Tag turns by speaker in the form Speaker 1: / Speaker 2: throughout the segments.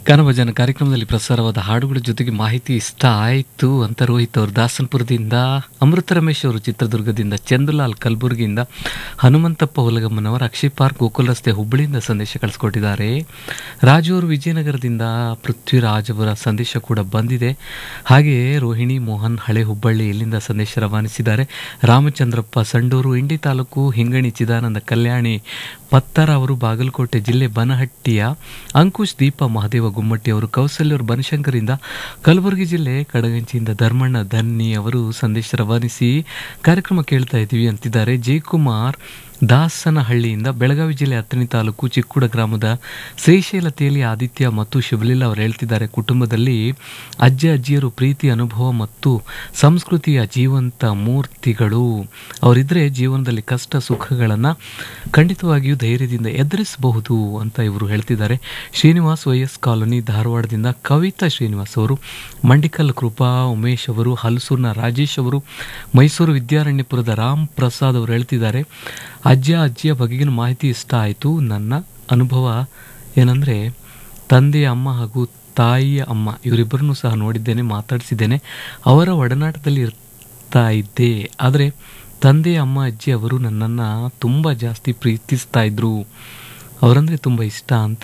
Speaker 1: ಗಾನಭಜನ ಕಾರ್ಯಕ್ರಮದಲ್ಲಿ ಪ್ರಸಾರವಾದ ಹಾಡುಗಳ ಜೊತೆಗೆ ಮಾಹಿತಿ ಇಷ್ಟ ಆಯಿತು ಅಂತ ರೋಹಿತ್ ಅವರು ದಾಸನಪುರದಿಂದ ಅಮೃತ ರಮೇಶ್ ಅವರು ಚಿತ್ರದುರ್ಗದಿಂದ ಚಂದುಲಾಲ್ ಕಲಬುರಗಿಯಿಂದ ಹನುಮಂತಪ್ಪ ಹುಲಗಮ್ಮನವರ ಅಕ್ಷಯ್ ಪಾರ್ಕ್ ಗೋಕುಲ್ ರಸ್ತೆ ಹುಬ್ಬಳ್ಳಿಯಿಂದ ಸಂದೇಶ ಕಳಿಸ್ಕೊಟ್ಟಿದ್ದಾರೆ ರಾಜು ಅವರು ವಿಜಯನಗರದಿಂದ ಪೃಥ್ವಿರಾಜ್ ಅವರ ಸಂದೇಶ ಕೂಡ ಬಂದಿದೆ ಹಾಗೆಯೇ ರೋಹಿಣಿ ಮೋಹನ್ ಹಳೆ ಹುಬ್ಬಳ್ಳಿ ಇಲ್ಲಿಂದ ಸಂದೇಶ ರವಾನಿಸಿದ್ದಾರೆ ರಾಮಚಂದ್ರಪ್ಪ ಸಂಡೂರು ಇಂಡಿ ತಾಲೂಕು ಹಿಂಗಣಿ ಚಿದಾನಂದ ಕಲ್ಯಾಣಿ ಪತ್ತರ ಅವರು ಬಾಗಲಕೋಟೆ ಜಿಲ್ಲೆ ಬನಹಟ್ಟಿಯ ಅಂಕುಶ್ ದೀಪ ಮಹದೇವ ಗುಮ್ಮಟ್ಟಿ ಅವರು ಕೌಸಲ್ಯವರು ಬನಶಂಕರಿಂದ ಕಲಬುರಗಿ ಜಿಲ್ಲೆ ಕಡಗಂಚಿಯಿಂದ ಧರ್ಮಣ್ಣ ಧನ್ನಿ ಅವರು ಸಂದೇಶ ರವಾನಿಸಿ ಕಾರ್ಯಕ್ರಮ ಕೇಳ್ತಾ ಇದ್ದೀವಿ ಅಂತಿದ್ದಾರೆ ಜಯಕುಮಾರ್ ದಾಸನಹಳ್ಳಿಯಿಂದ ಬೆಳಗಾವಿ ಜಿಲ್ಲೆ ಹತ್ತನೇ ತಾಲೂಕು ಚಿಕ್ಕುಡ ಗ್ರಾಮದ ಶ್ರೀಶೈಲತೆಯಲ್ಲಿ ಆದಿತ್ಯ ಮತ್ತು ಶಿವಲೀಲ ಅವರು ಹೇಳ್ತಿದ್ದಾರೆ ಕುಟುಂಬದಲ್ಲಿ ಅಜ್ಜ ಅಜ್ಜಿಯರು ಪ್ರೀತಿ ಅನುಭವ ಮತ್ತು ಸಂಸ್ಕೃತಿಯ ಜೀವಂತ ಮೂರ್ತಿಗಳು ಅವರಿದ್ರೆ ಜೀವನದಲ್ಲಿ ಕಷ್ಟ ಸುಖಗಳನ್ನು ಖಂಡಿತವಾಗಿಯೂ ಧೈರ್ಯದಿಂದ ಎದುರಿಸಬಹುದು ಅಂತ ಇವರು ಹೇಳ್ತಿದ್ದಾರೆ ಶ್ರೀನಿವಾಸ್ ವೈ ಎಸ್ ಕಾಲೋನಿ ಧಾರವಾಡದಿಂದ ಕವಿತಾ ಶ್ರೀನಿವಾಸ್ ಅವರು ಮಂಡಿಕಲ್ ಕೃಪಾ ಉಮೇಶ್ ಅವರು ಹಲಸೂರಿನ ರಾಜೇಶ್ ಅವರು ಮೈಸೂರು ವಿದ್ಯಾರಣ್ಯಪುರದ ರಾಮ್ ಪ್ರಸಾದ್ ಅವರು ಹೇಳ್ತಿದ್ದಾರೆ ಅಜ್ಜ ಅಜ್ಜಿಯ ಬಗೆಗಿನ ಮಾಹಿತಿ ಇಷ್ಟ ಆಯಿತು ನನ್ನ ಅನುಭವ ಏನಂದರೆ ತಂದೆಯ ಅಮ್ಮ ಹಾಗೂ ತಾಯಿಯ ಅಮ್ಮ ಇವರಿಬ್ಬರನ್ನೂ ಸಹ ನೋಡಿದ್ದೇನೆ ಮಾತಾಡಿಸಿದ್ದೇನೆ ಅವರ ಒಡನಾಟದಲ್ಲಿ ಇರ್ತಾ ಇದ್ದೆ ಆದರೆ ತಂದೆಯ ಅಮ್ಮ ಅಜ್ಜಿ ಅವರು ನನ್ನನ್ನು ತುಂಬ ಜಾಸ್ತಿ ಪ್ರೀತಿಸ್ತಾ ಇದ್ರು ಅವರಂದರೆ ತುಂಬ ಇಷ್ಟ ಅಂತ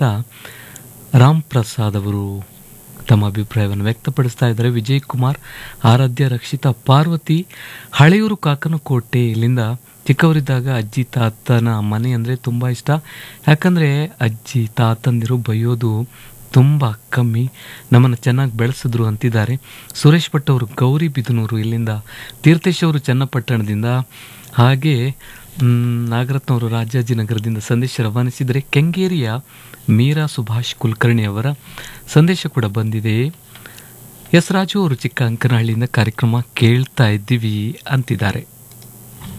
Speaker 1: ರಾಮ್ ಪ್ರಸಾದ್ ಅವರು ತಮ್ಮ ಅಭಿಪ್ರಾಯವನ್ನು ವ್ಯಕ್ತಪಡಿಸ್ತಾ ಇದ್ದಾರೆ ವಿಜಯ್ ಕುಮಾರ್ ಆರಾಧ್ಯ ರಕ್ಷಿತಾ ಪಾರ್ವತಿ ಹಳೆಯೂರು ಕಾಕನಕೋಟೆ ಇಲ್ಲಿಂದ ಚಿಕ್ಕವರಿದ್ದಾಗ ಅಜ್ಜಿ ತಾತನ ಮನೆ ಅಂದರೆ ತುಂಬ ಇಷ್ಟ ಯಾಕಂದರೆ ಅಜ್ಜಿ ತಾತಂದಿರು ಬೈಯೋದು ತುಂಬ ಕಮ್ಮಿ ನಮ್ಮನ್ನು ಚೆನ್ನಾಗಿ ಬೆಳೆಸಿದ್ರು ಅಂತಿದ್ದಾರೆ ಸುರೇಶ್ ಭಟ್ ಅವರು ಗೌರಿ ಬಿದನೂರು ಇಲ್ಲಿಂದ ತೀರ್ಥೇಶ್ ಅವರು ಚನ್ನಪಟ್ಟಣದಿಂದ ಹಾಗೆ ನಾಗರತ್ನ ಅವರು ರಾಜಾಜಿನಗರದಿಂದ ಸಂದೇಶ ರವಾನಿಸಿದರೆ ಕೆಂಗೇರಿಯ ಮೀರಾ ಸುಭಾಷ್ ಕುಲಕರ್ಣಿ ಅವರ ಸಂದೇಶ ಕೂಡ ಬಂದಿದೆ ಎಸ್ ರಾಜು ಅವರು ಚಿಕ್ಕ ಅಂಕನಹಳ್ಳಿಯಿಂದ ಕಾರ್ಯಕ್ರಮ ಕೇಳ್ತಾ ಇದ್ದೀವಿ ಅಂತಿದ್ದಾರೆ